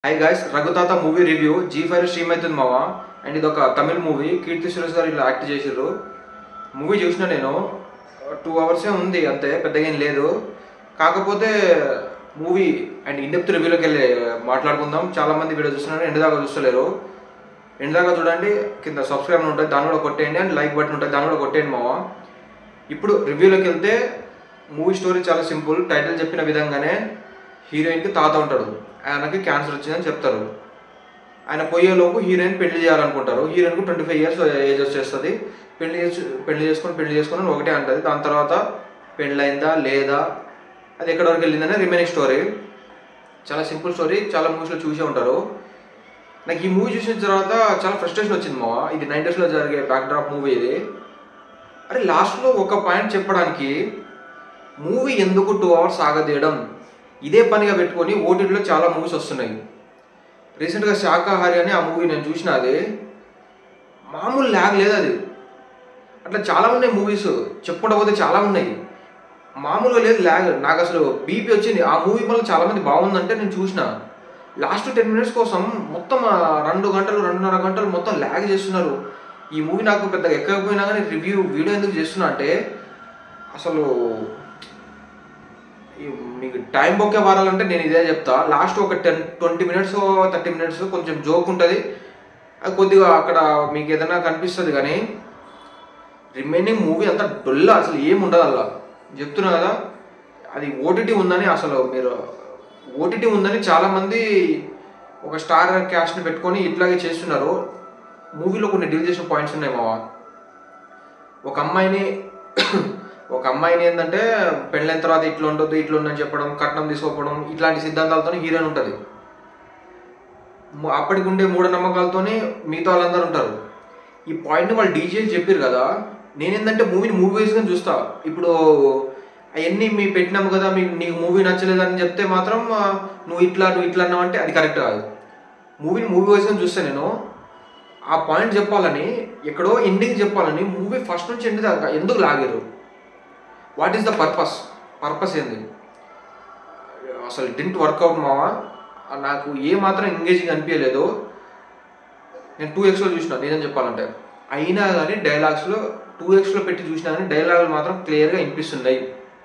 high guys Raghuthatha movie review Zee five stream అవుతుంది మావా and ఇది ఒక తమిళ్ మూవీ కీర్తి సురేష్ గారు ఇలా యాక్ట్ చేసిర్రు మూవీ చూసిన నేను టూ అవర్సే ఉంది అంతే పెద్దగా ఏం లేదు కాకపోతే మూవీ అండ్ ఇండెప్త్ రివ్యూలోకి వెళ్ళి మాట్లాడుకుందాం చాలా మంది వీడియో చూస్తున్నారు ఎండ్ దాకా చూస్తలేరు ఎండ్ దాకా చూడండి కింద సబ్స్క్రైబ్ ఉంటుంది దాన్ని కూడా కొట్టేయండి అండ్ లైక్ బటన్ ఉంటుంది దాన్ని కూడా కొట్టేయండి మావా ఇప్పుడు రివ్యూలోకి వెళ్తే మూవీ స్టోరీ చాలా సింపుల్ టైటిల్ చెప్పిన విధంగానే హీరోయిన్కి తాత ఉంటాడు ఆయనకి క్యాన్సర్ వచ్చిందని చెప్తారు ఆయన పోయేలోపు హీరోయిన్ పెళ్లి చేయాలనుకుంటారు హీరోయిన్కు ట్వంటీ ఫైవ్ ఇయర్స్ ఏజ్ వచ్చేస్తుంది పెళ్లి చేసి పెళ్లి చేసుకొని పెళ్లి చేసుకొని అని ఒకటే అంటది దాని తర్వాత పెళ్ళైందా లేదా అది ఎక్కడి వరకు వెళ్ళిందనే రిమైనింగ్ స్టోరీ చాలా సింపుల్ స్టోరీ చాలా మూవీస్లో చూసే ఉంటారు నాకు ఈ మూవీ చూసిన తర్వాత చాలా ఫ్రస్ట్రేషన్ వచ్చింది మావా ఇది నైంటీస్లో జరిగే బ్యాక్డ్రాప్ మూవీ ఇది అరే లాస్ట్లో ఒక పాయింట్ చెప్పడానికి మూవీ ఎందుకు టూ అవర్స్ ఆగదీయడం ఇదే పనిగా పెట్టుకొని ఓటీటీలో చాలా మూవీస్ వస్తున్నాయి రీసెంట్గా శాకాహారి అని ఆ మూవీ నేను చూసిన అది మామూలు ల్యాగ్ లేదు అది అట్లా చాలా ఉన్నాయి మూవీస్ చెప్పుకుంటూ పోతే చాలా ఉన్నాయి మామూలుగా లేదు ల్యాగ్ నాకు అసలు బీపీ వచ్చింది ఆ మూవీ వల్ల చాలా మంది బాగుందంటే నేను చూసిన లాస్ట్ టెన్ మినిట్స్ కోసం మొత్తం ఆ రెండు గంటలు రెండున్నర గంటలు మొత్తం ల్యాగ్ చేస్తున్నారు ఈ మూవీ నాకు పెద్దగా ఎక్కకపోయినా కానీ రివ్యూ వీడియో ఎందుకు చేస్తున్నా అంటే అసలు ఈ మీకు టైం బొక్కే వారాలంటే నేను ఇదే చెప్తా లాస్ట్ ఒక ten twenty minutes thirty minutes కొంచెం జోక్ ఉంటుంది అది కొద్దిగా అక్కడ మీకు ఏదైనా కనిపిస్తుంది కానీ రిమైనింగ్ మూవీ అంతా డొల్ల అసలు ఏం ఉండదు అలా చెప్తున్నా కదా అది ఓటీటీ ఉందని అసలు మీరు ఓటీటీ ఉందని చాలామంది ఒక స్టార్ క్యాష్ని పెట్టుకొని ఇట్లాగే చేస్తున్నారు మూవీలో కొన్ని డీల్ చేసిన పాయింట్స్ ఉన్నాయి మావా ఒక అమ్మాయిని ఒక అమ్మాయిని ఏంటంటే పెళ్ళైన తర్వాత ఇట్లా ఉండొద్దు ఇట్లా ఉందని చెప్పడం కట్నం తీసుకోకపోవడం ఇట్లాంటి సిద్ధాంతాలతో హీరోయిన్ ఉంటుంది అప్పటికి ఉండే మూఢనమ్మకాలతోనే మిగతా వాళ్ళందరూ ఉంటారు ఈ పాయింట్ని వాళ్ళు డీజేలు చెప్పారు కదా నేనేంటంటే మూవీని మూవీ వైజ్గా చూస్తా ఇప్పుడు అవన్నీ మీ పెట్టినాము కదా మీకు నీకు మూవీ నచ్చలేదని చెప్తే మాత్రం ఆ, నువ్వు ఇట్లా నువ్వు ఇట్లా అన్నావు అంటే అది కరెక్ట్ కాదు మూవీని మూవీ వైజ్గా చూస్తే నేను ఆ పాయింట్ చెప్పాలని ఎక్కడో ఎండింగ్ చెప్పాలని మూవీ ఫస్ట్ నుంచి ఎండ్ దాకా ఎందుకు లాగారు what is the purpose purpose ఏంది అసలు డింట్ వర్కౌట్ మావా నాకు ఏ మాత్రం ఎంగేజింగ్ అనిపించలేదు నేను టూ ఎక్స్లో చూసిన నిజం చెప్పాలంటే అయినా కానీ డైలాగ్స్లో టూ ఎక్స్లో పెట్టి చూసినా కానీ డైలాగులు మాత్రం క్లియర్గా వినిపిస్తున్నాయి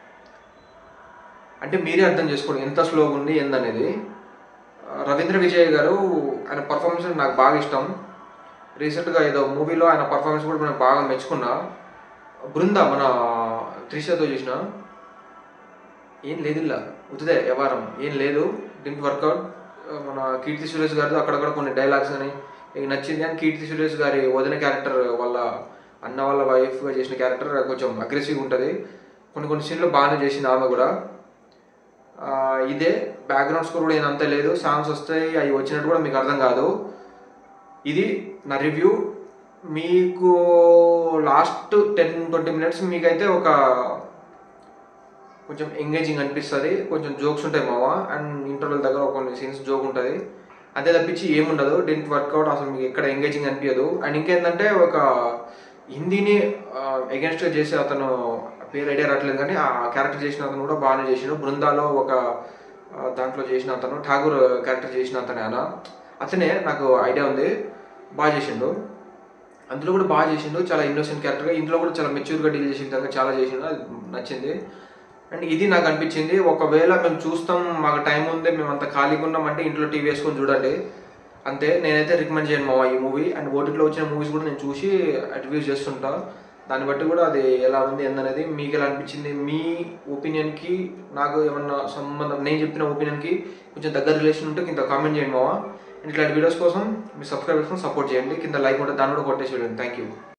అంటే మీరే అర్థం చేసుకోండి ఎంత స్లోగా ఉంది ఏందనేది ఆ, రవీంద్ర విజయ్ గారు ఆయన పర్ఫార్మెన్స్ నాకు బాగా ఇష్టం రీసెంట్గా ఏదో మూవీలో ఆయన పర్ఫార్మెన్స్ కూడా నేను బాగా మెచ్చుకున్నా బృంద మన త్రిషతో చూసిన ఏం లేదు ఇలా ఉతిదే వ్యవహారం ఏం లేదు డింట్ వర్కౌట్ మన కీర్తి సురేష్ గారితో అక్కడక్కడ కొన్ని డైలాగ్స్ అని మీకు నచ్చింది అని కీర్తి సురేష్ గారి వదిన క్యారెక్టర్ వాళ్ళ అన్న వాళ్ళ వైఫ్గా చేసిన క్యారెక్టర్ కొంచెం అగ్రెసివ్గా ఉంటుంది కొన్ని కొన్ని సీన్లు బాగానే చేసింది ఆమె కూడా ఆ, ఇదే బ్యాక్గ్రౌండ్ స్కోర్ కూడా ఏం అంత లేదు సాంగ్స్ వస్తాయి అవి వచ్చినట్టు కూడా మీకు అర్థం కాదు ఇది నా రివ్యూ మీకు లాస్ట్ టెన్ ట్వంటీ మినిట్స్ మీకైతే ఒక కొంచెం ఎంగేజింగ్ అనిపిస్తుంది కొంచెం జోక్స్ ఉంటాయి మావా అండ్ ఇంటర్వెల్ దగ్గర కొన్ని సీన్స్ జోక్ ఉంటుంది అదే తప్పించి ఏముండదు డెంట్ వర్కౌట్ అసలు మీకు ఎక్కడ ఎంగేజింగ్ అనిపించదు అండ్ ఇంకేంటంటే ఒక హిందీని అగెన్స్ట్గా చేసే అతను పేరు ఐడియా రావట్లేదు కానీ ఆ క్యారెక్టర్ చేసిన అతను కూడా బాగానే చేసిండు బృందాలో ఒక ఆ, దాంట్లో చేసిన అతను ఠాగూర్ క్యారెక్టర్ చేసిన అతనే ఆయన అతనే నాకు ఐడియా ఉంది బాగా చేసిండు అందులో కూడా బాగా చేసిండు చాలా ఇన్నోసెంట్ క్యారెక్టర్గా ఇందులో కూడా చాలా మెచ్యూర్గా డీల్ చేసిన విధంగా చాలా చేసిండు అది నచ్చింది అండ్ ఇది నాకు అనిపించింది ఒకవేళ మేము చూస్తాం మాకు టైం ఉంది మేము అంత ఖాళీగా ఉన్నాం అంటే ఇంట్లో టీవీ వేసుకొని చూడండి అంతే నేనైతే రికమెండ్ చేయను మా ఈ మూవీ అండ్ ఓటీటీలో వచ్చిన మూవీస్ కూడా నేను చూసి రివ్యూస్ చేస్తుంటా దాన్ని బట్టి కూడా అది ఎలా ఉంది ఏందనేది మీకు ఎలా అనిపించింది మీ ఒపీనియన్కి నాకు ఏమన్నా సంబంధం నేను చెప్పిన ఒపీనియన్కి కొంచెం దగ్గర రిలేషన్ ఉంటే కింద కామెంట్ చేయండి మావా అండ్ ఇట్లాంటి వీడియోస్ కోసం మీ సబ్స్క్రైబ్ చేసుకొని సపోర్ట్ చేయండి కింద లైక్ ఉంటే దాన్ని కూడా కొట్టేసి థ్యాంక్ యూ